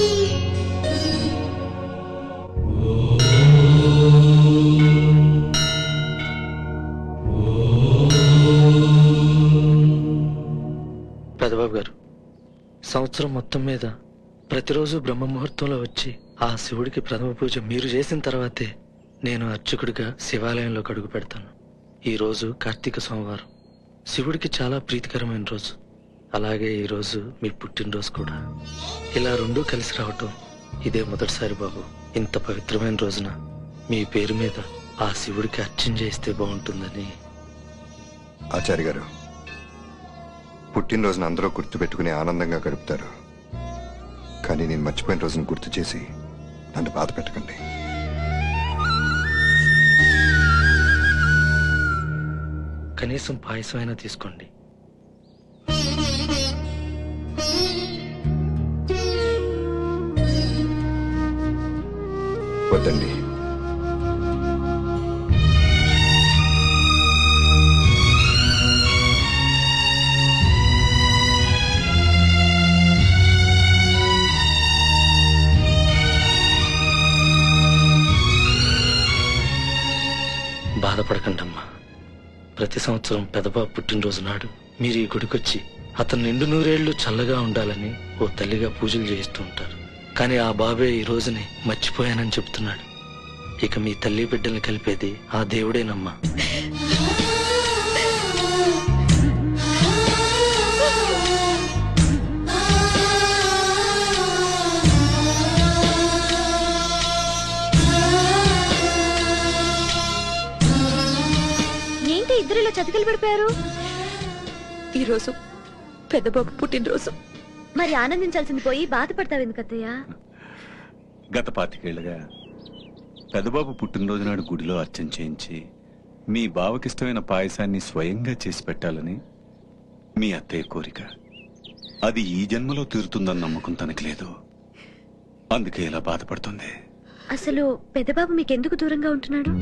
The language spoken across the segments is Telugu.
పెదబాబు గారు సంవత్సరం మొత్తం మీద ప్రతిరోజు బ్రహ్మ ముహూర్తంలో వచ్చి ఆ శివుడికి ప్రథమ పూజ మీరు చేసిన తర్వాతే నేను అర్చకుడిగా శివాలయంలోకి అడుగు పెడతాను ఈ రోజు కార్తీక సోమవారం శివుడికి చాలా ప్రీతికరమైన రోజు అలాగే ఈ రోజు మీ పుట్టినరోజు కూడా ఇలా రెండూ కలిసి రావటం ఇదే మొదటిసారి బాబు ఇంత పవిత్రమైన రోజున మీ పేరు మీద ఆ శివుడికి అర్చన చేస్తే బాగుంటుందని ఆచార్య గారు పుట్టినరోజున అందరూ గుర్తు పెట్టుకుని ఆనందంగా గడుపుతారు కానీ నేను మర్చిపోయిన రోజును గుర్తు చేసి నన్ను బాధ పెట్టకండి కనీసం పాయసం అయినా తీసుకోండి వద్దండి బాధపడకండి అమ్మా ప్రతి సంవత్సరం పెదబాబు పుట్టినరోజు నాడు మీరు ఈ గుడికొచ్చి అతను నిండు నూరేళ్లు చల్లగా ఉండాలని ఓ తల్లిగా పూజలు చేయిస్తూ ఉంటారు కానీ ఆ బాబే ఈ రోజుని మర్చిపోయానని చెప్తున్నాడు ఇక మీ తల్లి బిడ్డల్ని కలిపేది ఆ దేవుడేనమ్మా ఏంటి ఇద్దరు ఇలా చతికిలు పడిపోయారు ఈరోజు పెద్దబాబు పుట్టినరోజు మరి ఆనందించాల్సింది పోయి బాధపడతావు ఎందుకు అత్తయ్య గత పాతికేళ్లుగా పెదబాబు పుట్టినరోజు నాడు గుడిలో అర్చన చేయించి మీ బావకిష్టమైన పాయసాన్ని స్వయంగా చేసి పెట్టాలని మీ అత్తయ్య కోరిక అది ఈ జన్మలో తీరుతుందని నమ్మకం తనకి లేదు అందుకే ఇలా బాధపడుతుంది అసలు పెద్దబాబు మీకెందుకు దూరంగా ఉంటున్నాడు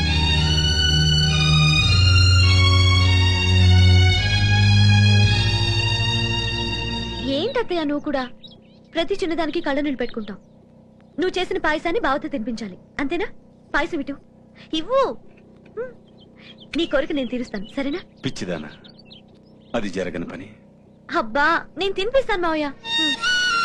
ఏంటత్తయ్య నువ్వు కూడా ప్రతి చిన్నదానికి కళ్ళ నీళ్ళు పెట్టుకుంటావు నువ్వు చేసిన పాయసాన్ని బావతో తినిపించాలి అంతేనా పాయసం ఇటు ఇవ్వు హ్మ్. నీ కోరిక నేను తీరుస్తాను సరేనా పిచ్చిదానా అది జరగని పని అబ్బా నేను తినిపిస్తాను మావయ్య హ్మ్.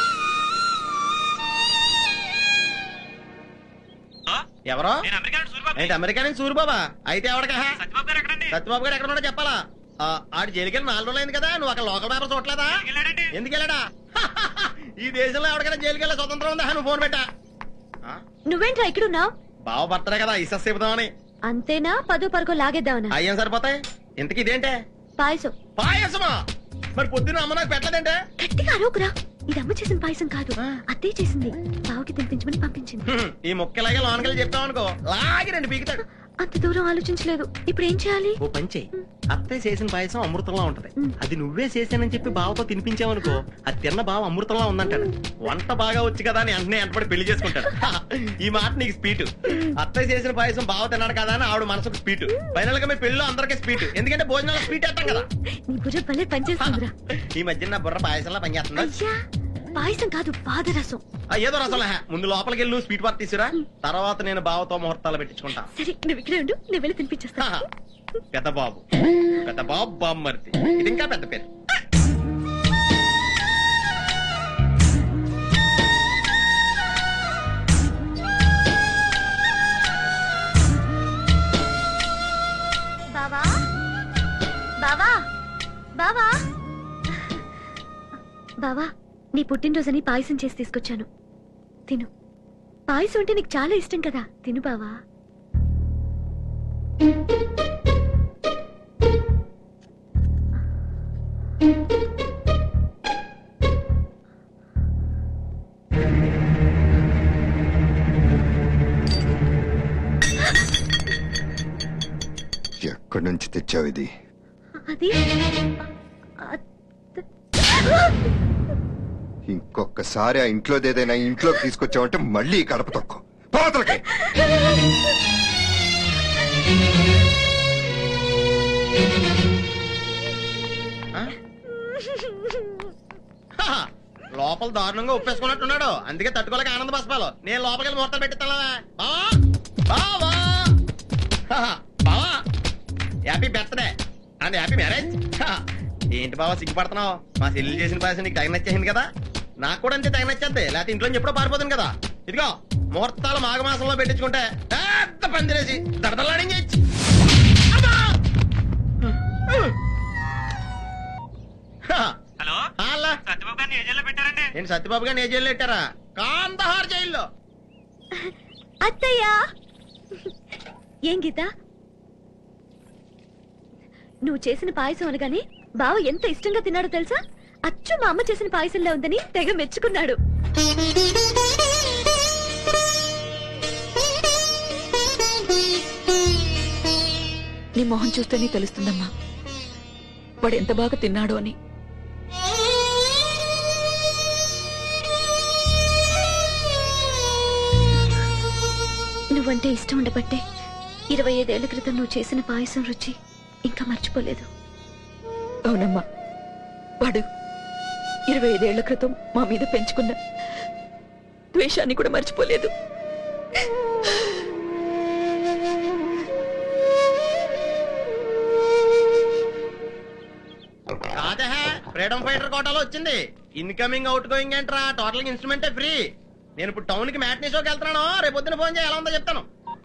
ఎవరో ఏంటి అమెరికా నుంచి సూరిబాబా అయితే ఎవడక సత్యబాబు గారు ఎక్కడ ఉన్నాడో చెప్పాలా ఆ, ఆడు జైలుకి వెళ్ళి నాలుగు రోజులు అయింది కదా నువ్వు అక్కడ లోకల్ పేపర్ చూడలేదా ఎందుకు వెళ్ళాడా ఈ దేశంలో ఎవరికైనా జైలుకి వెళ్ళే స్వతంత్రం ఉందా నువ్వు ఫోన్ పెట్టా ఆ, నువ్వేంట్రా ఇక్కడున్నావు బావ బర్త్డే కదా ఇసస్ చెబుదామని అంతేనా పదో పరకో లాగేద్దామనా అయ్యాం సరిపోతాయి ఇంతకి ఇదేంటే పాయసం పాయసమా మరి పొద్దున్న అమ్మ నాకు పెట్టలేదంటే గట్టిగా అరవకురా ఇది అమ్మ చేసిన పాయసం కాదు అత్తయ్య చేసింది బావకి తినిపించమని పంపించింది హ్మ్, ఈ ముక్కలాగే లోనకెళ్ళి చెప్తామనుకో లాగి రెండు పీకుతాడు అంత దూరం ఆలోచించలేదు ఇప్పుడు ఏం చేయాలి ఓ పంచే అత్తయ్య చేసిన పాయసం అమృతంలా ఉంటది మ్. అది నువ్వే చేశానని చెప్పి బావతో తినిపించావనుకో అది తిన్న బావ అమృతంలా ఉందంటాడు వంట బాగా వచ్చి కదా అని వెంటనే వెంటబడి పెళ్లి చేసుకుంటాడు ఈ మాట నీకు స్పీట్ అత్తయ్య చేసిన పాయసం బావ తిన్నాడు కదా అని ఆవిడ మనసుకు స్పీట్ ఫైనల్ గా మీ పెళ్ళిలో అందరికీ స్పీట్ ఎందుకంటే భోజనాలు స్పీట్ వేస్తాం కదా నీ భుజం పల్లె పనిచేస్తుందిరా ఈ మధ్య నా బుర్ర పాయసంలా పనిచేస్తుందా అయ్యా పాయసం కాదు పాదరసం ఆ, ఏదో రసం ముందు లోపలికి వెళ్ళి నువ్వు స్వీట్ పార్ట్ తీసురా తర్వాత నేను బావతో ముహూర్తాలు పెట్టించుకుంటా సరే నువ్వు ఇక్కడే ఉండు నేను వెళ్ళి తినిపించేస్తా హా, పెద్ద బాబు పెద్ద బాబు బామ్మర్ది ఇది ఇంకా పెద్ద పేరు బావా బావా బావా బావా నీ పుట్టినరోజని పాయసం చేసి తీసుకొచ్చాను తిను పాయసం అంటే నీకు చాలా ఇష్టం కదా తిను బావా ఎక్కడి నుంచి తెచ్చావు ఇది అది అ- ఇంకొకసారి ఆ ఇంట్లోది ఏదైనా ఇంట్లోకి తీసుకొచ్చావంటే మళ్ళీ ఈ గడప తక్కువ పోతలకి ఆ? హా, లోపల దారుణంగా ఉప్పేసుకున్నట్టున్నాడు అందుకే తట్టుకోలేక ఆనంద బస్పాలు నేను లోపలికి వెళ్ళి ముహూర్తం పెట్టిస్తావా బావా బావా బావా happy birthday and happy marriage ఏంటి బావా సిగ్గుపడుతున్నావు మా చెల్లి చేసిన పాయసం నీకు తెగ నచ్చేసింది కదా నాకు కూడా అంతే తెగ నచ్చేద్ది లేకపోతే ఇంట్లో ఎప్పుడో పారిపోతుంది కదా ఇదిగో ముహూర్తాలు మాఘమాసంలో పెట్టించుకుంటే పెద్ద పందిరేసి దడదలాడించు హలో హలో సత్యబాబు గారిని ఏ జైల్లో పెట్టారండి ఏంటి సత్యబాబు గారిని ఏ జైల్లో పెట్టారా కాందహార్ జైల్లో అత్తయ్యా ఏం గీత నువ్వు చేసిన పాయసం అనగానే బావ ఎంత ఇష్టంగా తిన్నాడో తెలుసా అచ్చు మా అమ్మ చేసిన పాయసంలో ఉందని తెగ మెచ్చుకున్నాడు నీ మొహం చూస్తేనే తెలుస్తుందమ్మా వాడు ఎంత బాగా తిన్నాడో అని నువ్వంటే ఇష్టం ఉండబట్టే ఇరవై ఐదేళ్ల క్రితం నువ్వు చేసిన పాయసం రుచి ఇంకా మర్చిపోలేదు అవునమ్మా వాడు ఇరవై ఐదేళ్ల క్రితం మా మీద పెంచుకున్న ద్వేషాన్ని కూడా మర్చిపోలేదు కాదే ఫ్రీడమ్ ఫైటర్ కోటాలో వచ్చింది ఇన్కమింగ్ అవుట్ గోయింగ్ ఏంట్రా టోటల్ ఇన్స్ట్రుమెంటే ఫ్రీ నేను ఇప్పుడు టౌన్ కి మ్యాట్నీ షోకి వెళ్తున్నాను రేపు పొద్దున ఫోన్ చేయి ఎలా ఉందో చెప్తాను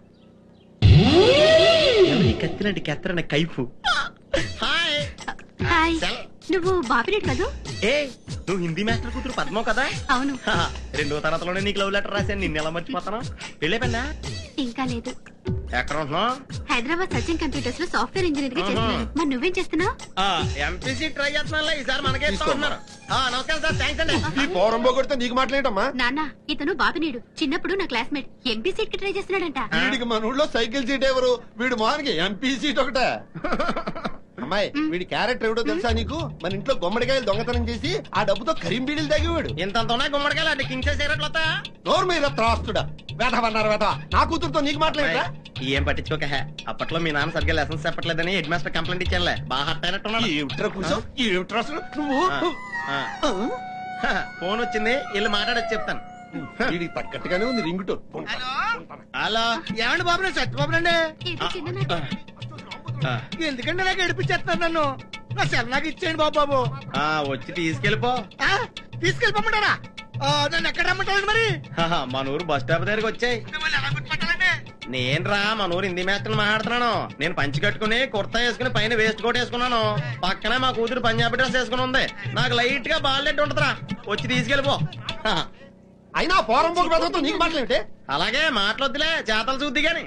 కత్తినంటే కెత్తరన్న కైఫు హాయ్ హాయ్ సెల్. నువ్వు బాపిరెడ్ కదూ ఏ నువ్వు హిందీ మాస్టర్ కూతురు పద్మో కదా అవును హా, రెండో తరగతిలోనే నీకు లవ్ లెటర్ రాశాను నిన్న ఎలా మర్చిపోతాను వెళ్ళైపోయిందా ఇంకా లేదు ఎక్కడ ఉంటున్నావు హైదరాబాద్ సచిన్ కంప్యూటర్స్ లో సాఫ్ట్వేర్ ఇంజనీర్ గా ఆహా. చేస్తున్నాను మరి నువ్వేం చేస్తున్నావు ఎంపీసీ ట్రై చేస్తున్నా ఈసారి మనకే ఇస్తున్నారు నమస్కారం సార్ థ్యాంక్స్ అండి ఈ పోరం పోగొడితే నీకు మాట్లాడటమ్మా నాన్న ఇతను బాపినీడు చిన్నప్పుడు నా క్లాస్మేట్ ఎంపీ సీట్ కి ట్రై చేస్తున్నాడంట వీడికి మన ఊళ్ళో సైకిల్ సీట్ ఎవరు వీడు మోహన్కి ఎంపీ సీట్ ఒకటే అమ్మాయి వీడి క్యారెక్టర్ ఎవడో తెలుసా నీకు మన ఇంట్లో గుమ్మడికాయలు దొంగతనం చేసి ఆ డబ్బుతో కరీం బీడీలు తాగేవాడు ఇంత ఉన్నాయి గుమ్మడికాయలు అంటే కింగ్ సైజ్ సిగరెట్లు వస్తాయా నోరు మీద త్రాస్తుడా వేటవన్నారు వేట నా కూతురుతో నీకు మాట్లాడరా ఏం పట్టించుకోక హే. అప్పట్లో మీ నాన్న సరిగ్గా లెసన్స్ చెప్పట్లేదని హెడ్ మాస్టర్ కంప్లైంట్ ఇచ్చానులే బాగా హర్ట్ అయినట్టున్నాడు ఏమిట్రా కూర్చో ఏమిట్రా అసలు నువ్వు ఆ, ఆ. హ, ఫోన్ వచ్చింది వెళ్ళి మాట్లాడొచ్చు చెప్తాను వీడికి తగ్గట్టుగానే ఉంది రింగుతో హలో ఏమండి బాబు నేను సత్యబాబు అండి ఇది చిన్న ఆ, ఎందుకంటే నాకు ఏడిపించేస్తున్నారు నన్ను నా సెల్ నాకు ఇచ్చేయండి బాబు బాబు ఆ, వచ్చి తీసుకెళ్ళిపో ఆ, తీసుకెళ్ళిపోమంటారా ఆ, నన్ను ఎక్కడ రమ్మంటారండి మరి హహ, మన ఊరు బస్ స్టాప్ దగ్గరికి వచ్చాయి మిమ్మల్ని ఎలా గుర్తుపట్టాలండి నేను రా మన ఊరు హిందీ మేస్టర్ మాట్లాడుతున్నాను నేను పంచి కట్టుకుని కుర్తా వేసుకుని పైన వేస్ట్ కోట్ వేసుకున్నాను పక్కనే మా కూతురు పంజాబీ డ్రెస్ వేసుకుని ఉంది నాకు లైట్ గా బాల్లెట్ ఉంటదిరా వచ్చి తీసుకెళ్ళిపో హహ, అయినా పోరం పోగు పెద్దతో నీకు మాట్లాడే అలాగే మాటలొద్దులే చేతలు చూద్ది గాని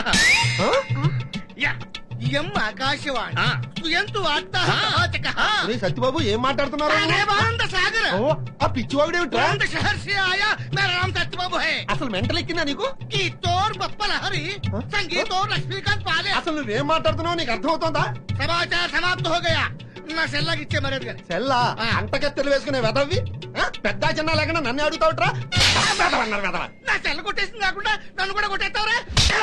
యా. ఎం ఆకాశవాణి ఆ. ఎంతు వార్త ఆ. సత్యబాబు ఏం మాట్లాడుతున్నారు ఆనంద సాగర్ ఓ, ఆ పిచ్చివాగుడేమిట్రా आनंद शहर से आया मेरा नाम सत्यबाबू है అసలు మెంటల్ ఎక్కిందా నీకు गीत और बप्पल हरी संगीत और लक्ष्मीकांत पाले అసలు నువ్వేం మాట్లాడుతున్నావు నీకు అర్థమవుతోందా समाचार समाप्त हो गया నా సెల్లాకి ఇచ్చే మర్యాద గాని సెల్లా అంటకెత్తలు వేసుకునే వెదవి పెద్ద చిన్న లేకుండా నన్ను అడుగుతావుట్రా వెదవన్నారు వెదవ నా సెల్ల కొట్టేసింది కాకుండా నన్ను కూడా కొట్టేస్తావరా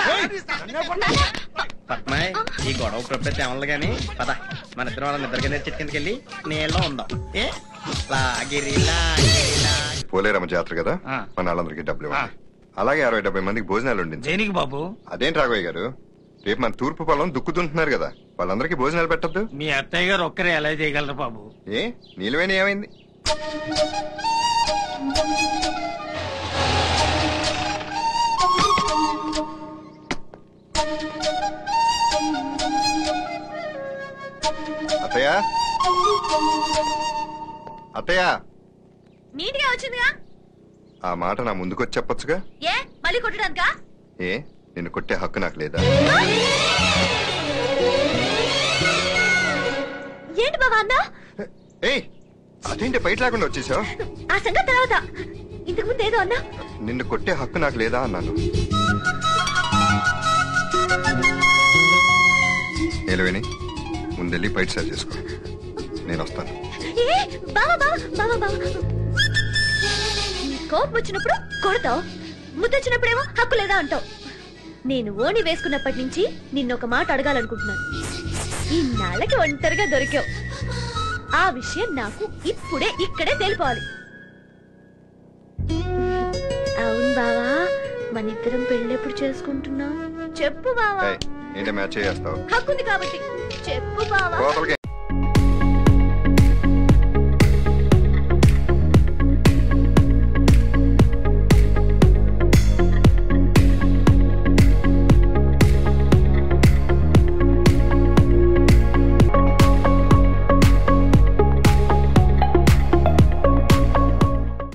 పద్మాయ్ ఈ గొడవ ప్రొఫెట్ ఏమన్నా గాని పద మన ఇద్దరం వాళ్ళ నిద్ర కింద చెట్టు కిందకి వెళ్ళి నీళ్ళలో ఉందాం ఏ లాగిరి లాగిరి లాగిరి. పోలేరమ్మ జాతర కదా మన వాళ్ళందరికీ డబ్బులు ఇవ్వండి అలాగే అరవై డెబ్బై మందికి భోజనాలు ఉండింది దేనికి బాబు అదేంటి రాఘవయ్య గారు రేపు మన తూర్పు పొలం దుక్కుతుంటున్నారు కదా వాళ్ళందరికీ భోజనాలు పెట్టద్దు మీ అత్తయ్య గారు ఒక్కరే ఎలా చేయగలరు బాబు ఏ నీలవేణి ఏమైంది అత్తయ్య అత్తయ్య నీట్గా వచ్చిందిగా ఆ మాట నా ముందుకొచ్చి చెప్పొచ్చుగా ఏ మళ్ళీ కొట్టడానికా ఏ నిన్ను కొట్టే హక్కు నాకు లేదా ఏంటి బాబా అన్నా ఏయ్ అదేంటి బయట లేకుండా వచ్చేసావు ఆ సంగతి తర్వాత ఇంతకు ముందు ఏదో అన్నా నిన్ను కొట్టే హక్కు నాకు లేదా అన్నాను నిలవేని ముందెళ్ళి బయట సరి చేసుకో నేను వస్తాను ఏ బావా బావా బావా బావా నీ కోపం వచ్చినప్పుడు కొడతావు ముద్దొచ్చినప్పుడేమో హక్కు లేదా అంటావు నేను ఓణి వేసుకున్నప్పటి నుంచి నిన్నొక మాట అడగాలనుకుంటున్నాను ఇన్నాళ్ళకి ఒంటరిగా దొరికావు ఆ విషయం నాకు ఇప్పుడే ఇక్కడే తెలిపోవాలి బావా మన ఇద్దరం పెళ్ళెప్పుడు చేసుకుంటున్నాం చెప్పు బావా ఏయ్, ఏంటి మ్యాచ్ చేస్తావు హక్కుంది కాబట్టి చెప్పు బావా కోతలకి